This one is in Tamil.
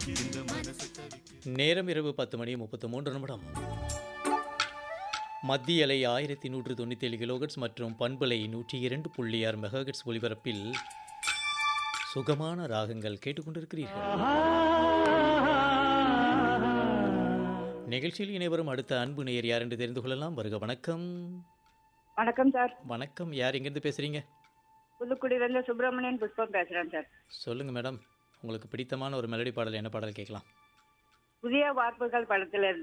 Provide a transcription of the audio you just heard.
நேரம் இரவு பத்து மணி முப்பத்து மூன்று நிமிடம் மத்திய அலை ஆயிரத்தி நூற்று தொண்ணூற்றி ஏழு கிலோகட்ஸ் மற்றும் பண்பலை நூற்றி இரண்டு புள்ளி ஆறு மெகாகட்ஸ் ஒலிபரப்பில் சுகமான ராகங்கள் கேட்டுக்கொண்டிருக்கிறீர்கள் நிகழ்ச்சியில் இணைவரும் அடுத்த அன்பு நேயர் யார் என்று தெரிந்து கொள்ளலாம் வருக வணக்கம் வணக்கம் சார் வணக்கம் யார் எங்கேருந்து பேசுறீங்க புதுக்குடியிலேருந்து சுப்பிரமணியன் புஷ்பம் பேசுகிறேன் சார் சொல்லுங்க மேடம் உங்களுக்கு பிடித்தமான ஒரு மெலடி பாடல் என்ன பாடல் கேட்கலாம் புதிய வார்ப்புகள் படத்தில்